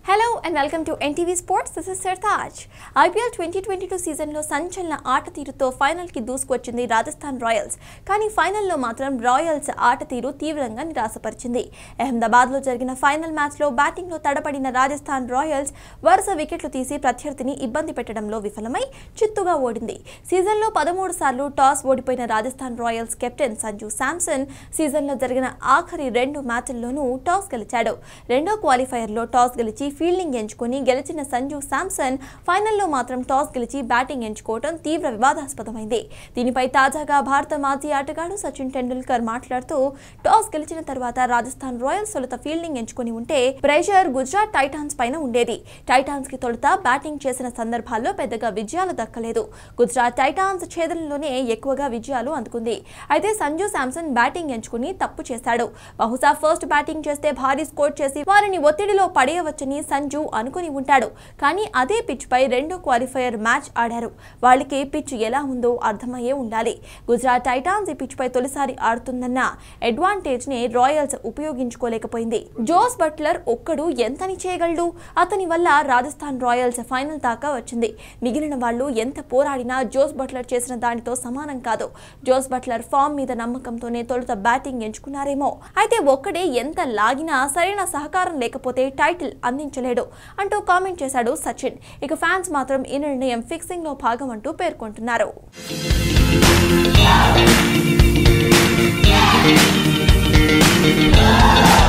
Hello and welcome to NTV sports this is Sartaj IPL twenty twenty two సీజన్లో సంచలన ఆట తీరుతో ఫైనల్కి దూసుకొచ్చింది రాజస్థాన్ రాయల్స్ కానీ ఫైనల్లో మాత్రం రాయల్స్ ఆట తీరు తీవ్రంగా నిరాశపరిచింది అహ్మదాబాద్లో జరిగిన ఫైనల్ మ్యాచ్లో బ్యాటింగ్లో తడపడిన రాజస్థాన్ రాయల్స్ వరుస వికెట్లు తీసి ప్రత్యర్థిని ఇబ్బంది పెట్టడంలో విఫలమై చిత్తుగా ఓడింది సీజన్లో పదమూడు సార్లు టాస్ ఓడిపోయిన రాజస్థాన్ రాయల్స్ కెప్టెన్ సంజు శాంసన్ సీజన్లో జరిగిన ఆఖరి రెండు మ్యాచ్ల్లోనూ టాస్ గెలిచాడు రెండో క్వాలిఫైయర్లో టాస్ గెలిచి ఫీల్డింగ్ ఎంచుకుని గెలిచిన సంజు శాంసన్ ఫైనల్లో మాత్రం టాస్ గెలిచి బ్యాటింగ్ ఎంచుకోవడం తీవ్ర వివాదాస్పదమైంది దీనిపై తాజాగా భారత మాజీ ఆటగాడు సచిన్ టెండూల్కర్ మాట్లాడుతూ టాస్ గెలిచిన తర్వాత రాజస్థాన్ రాయల్స్ తొలుత ఫీల్డింగ్ ఎంచుకుని ఉంటే ప్రెషర్ గుజరాత్ టైటాన్స్ పైన ఉండేది టైటాన్స్ కి తొలుత బ్యాటింగ్ చేసిన సందర్భాల్లో పెద్దగా విజయాలు దక్కలేదు గుజరాత్ టైటాన్స్ ఛేదనలోనే ఎక్కువగా విజయాలు అందుకుంది అయితే సంజు శాంసన్ బ్యాటింగ్ ఎంచుకుని తప్పు చేశాడు బహుశా ఫస్ట్ బ్యాటింగ్ చేస్తే భారీ స్కోర్ చేసి వారిని ఒత్తిడిలో పడేయవచ్చని సంజు అనుకుని ఉంటాడు కానీ అదే పిచ్ పై రెండో క్వాలిఫైయర్ మ్యాచ్ ఆడారు వాళ్ళకి పిచ్ ఎలా ఉందో అర్థమయ్యే ఉండాలి గుజరాత్ టైటాన్స్ ఈ పిచ్ పై తొలిసారి ఆడుతుందన్న అడ్వాంటేజ్ ని రాయల్స్ ఉపయోగించుకోలేకపోయింది జోస్ బట్లర్ ఒక్కడు ఎంతని చేయగలడు అతని వల్ల రాజస్థాన్ రాయల్స్ ఫైనల్ దాకా వచ్చింది మిగిలిన వాళ్ళు ఎంత పోరాడినా జోస్ బట్లర్ చేసిన దానితో సమానం కాదు జోస్ బట్లర్ ఫామ్ మీద నమ్మకంతోనే తొలుత బ్యాటింగ్ ఎంచుకున్నారేమో అయితే ఒక్కడే ఎంత లాగినా సరైన సహకారం లేకపోతే టైటిల్ అందించలేడు అంటూ కామెంట్ చేశాడు సచిన్ ఇక ఫ్యాన్స్ మాత్రం ఈ నిర్ణయం ఫిక్సింగ్ లో భాగం అంటూ పేర్కొంటున్నారు Yeah.